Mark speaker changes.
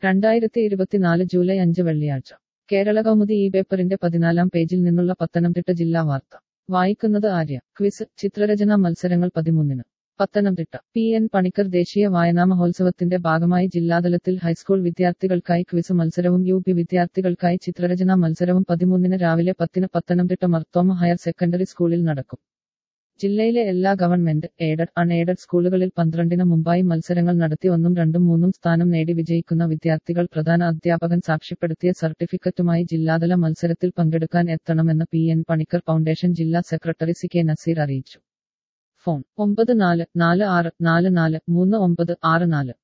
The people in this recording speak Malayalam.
Speaker 1: രണ്ടായിരത്തി ഇരുപത്തിനാല് ജൂലൈ അഞ്ച് വെള്ളിയാഴ്ച കേരള കൗമുദി ഈ പേപ്പറിന്റെ പതിനാലാം പേജിൽ നിന്നുള്ള പത്തനംതിട്ട ജില്ലാ വാർത്ത വായിക്കുന്നത് ആര്യ ക്വിസ് ചിത്രരചനാ മത്സരങ്ങൾ പതിമൂന്നിന് പത്തനംതിട്ട പി എൻ പണിക്കർ ദേശീയ വായനാ മഹോത്സവത്തിന്റെ ഭാഗമായി ജില്ലാതലത്തിൽ ഹൈസ്കൂൾ വിദ്യാർത്ഥികൾക്കായി ക്വിസ് മത്സരവും യു പി വിദ്യാർത്ഥികൾക്കായി ചിത്രരചനാ മത്സരവും പതിമൂന്നിന് രാവിലെ പത്തിന് പത്തനംതിട്ട മർത്തോമ ഹയർ സെക്കൻഡറി സ്കൂളിൽ നടക്കും ജില്ലയിലെ എല്ലാ ഗവൺമെന്റ് എയ്ഡഡ് അൺഎയ്ഡഡ് സ്കൂളുകളിൽ പന്ത്രണ്ടിന് മുമ്പായി മത്സരങ്ങൾ നടത്തി ഒന്നും രണ്ടും മൂന്നും സ്ഥാനം നേടി വിജയിക്കുന്ന വിദ്യാർത്ഥികൾ പ്രധാന അധ്യാപകൻ സാക്ഷ്യപ്പെടുത്തിയ സർട്ടിഫിക്കറ്റുമായി ജില്ലാതല മത്സരത്തിൽ പങ്കെടുക്കാൻ എത്തണമെന്ന് പി എൻ പണിക്കർ ഫൗണ്ടേഷൻ ജില്ലാ സെക്രട്ടറി സി കെ നസീർ അറിയിച്ചു ഫോൺ ഒമ്പത് നാല് നാല് ആറ് നാല് നാല് മൂന്ന് ഒമ്പത് ആറ് നാല്